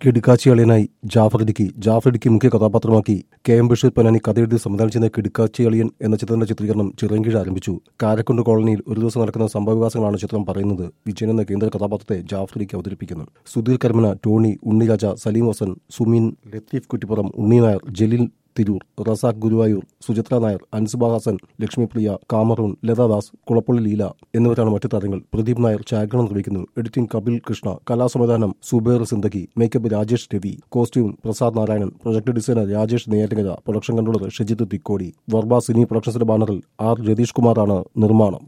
കിടുക്കാച്ചിയളിയനായി ജാഫർ ഇടുക്കി ജാഫർ ഇടുക്കി മുഖ്യ കഥാപാത്രമാക്കി K M Basheer Panani കഥയെഴുതി സംവിധാനം ചെയ്യുന്ന കിടുക്കാച്ചിയളിയൻ എന്ന ചിത്രത്തിന്റെ ചിത്രീകരണം ചിറങ്കീഴ് ആരംഭിച്ചു കാരക്കുണ്ട് കോളനിയിൽ ഒരു ദിവസം നടക്കുന്ന സംഭവവികാസങ്ങളാണ് ചിത്രം പറയുന്നത് വിജയൻ എന്ന കേന്ദ്ര കഥാപാത്രത്തെ ജാഫർ ഇടുക്കി അവതരിപ്പിക്കുന്നു സുധീർ കർമ്മന ടോണി ഉണ്ണിരാജ സലീം ഹസൻ സുമീൻ ലത്തീഫ് കുറ്റിപ്പുറം ഉണ്ണി നായർ ജലീൽ തിരൂർ റസാഖ് ഗുരുവായൂർ സുചിത്ര നായർ അൻസുബ ഹസൻ ലക്ഷ്മിപ്രിയ കാമറൂൺ ലതാദാസ് കുളപ്പള്ളി ലീല എന്നിവരാണ് മറ്റു താരങ്ങൾ പ്രദീപ് നായർ ഛായാഗ്രഹണം നിർവഹിക്കുന്നു എഡിറ്റിംഗ് കപിൽ കൃഷ്ണ കലാസംവിധാനം Suber Zindagi makeup Rajesh Ravi costume Prasad Narayanan project designer Rajesh Neyyattinkara production controller Shajith Thikkodi Varba cine പ്രൊഡക്ഷൻസിന്റെ ബാനറിൽ ആർ രതീഷ് കുമാറാണ് നിർമ്മാണം